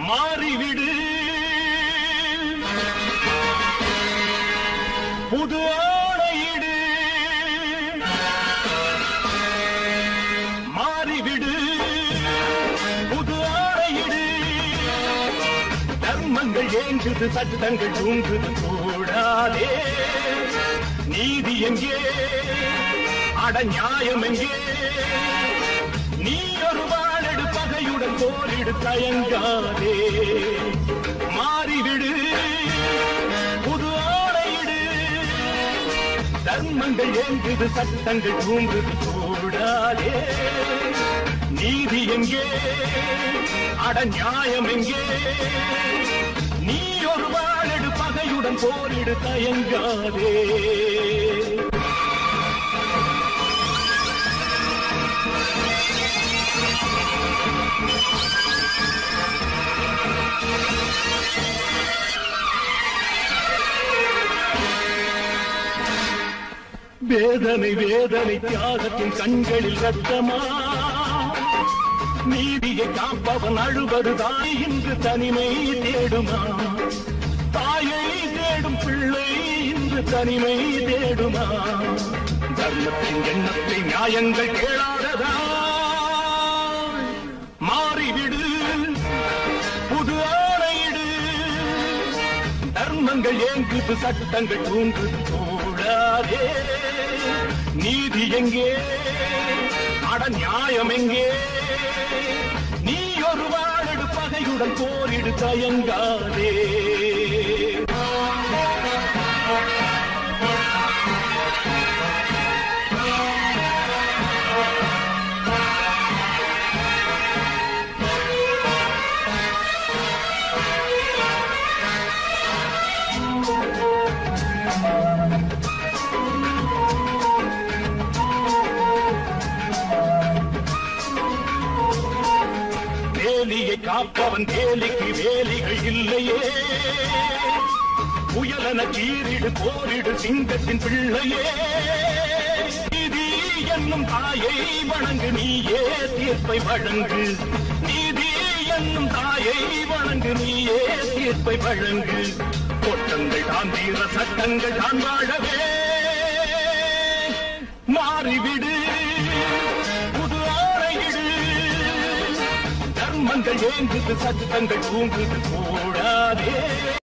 மாறிவிடு புது ஆணையிடு மாறிவிடு புது ஆணையிடு தர்மங்கள் ஏங்குது சட்டங்கள் தூங்குது கூடாதே நீதி எங்கே அட நியாயம் எங்கே நீ ஒரு வாழெடு பகையுடன் போரிடு தயங்காதே மாறிவிடு புது ஆணையிடு தர்மங்கள் ஏங்குது சட்டங்கள் தூங்குது கூடாதே நீதி எங்கே அட நியாயம் எங்கே நீ ஒரு வாழெடு பகையுடன் போரிடு தயங்காதே வேதனை வேதனை தியாகத்தின் கண்களில் ரத்தமா நீதியை காப்பவன் அழுவதுதான் இன்று தனிமை தேடுமா தாயை தேடும் பிள்ளை இன்று தனிமை தேடுமா தர்மத்தின் எண்ணத்தை நியாயங்கள் கேளாததா மாறிவிடு புது ஆணையிடு தர்மங்கள் ஏங்குது சட்டங்கள் தூங்குது கூடாதே நீதி எங்கே அட நியாயம் எங்கே நீ ஒரு வாழடு பகையுடன் போரிடு தயங்காதே வேலியை காப்பவன் வேலிக்கு வேலிகள் இல்லையே புயலன கீரிடு போரிடு சிங்கத்தின் பிள்ளையே நீதி என்னும் தாயை வணங்கு நீயே தீர்ப்பை வழங்கு நீதி என்னும் தாயை வணங்கு நீயே தீர்ப்பை வழங்கு கொட்டங்கள் தான் தீர சட்டங்கள் தான் வாழவே மாறிவிடு புது ஆணையிடு தர்மங்கள் ஏங்குது சட்டங்கள் தூங்குது கூடா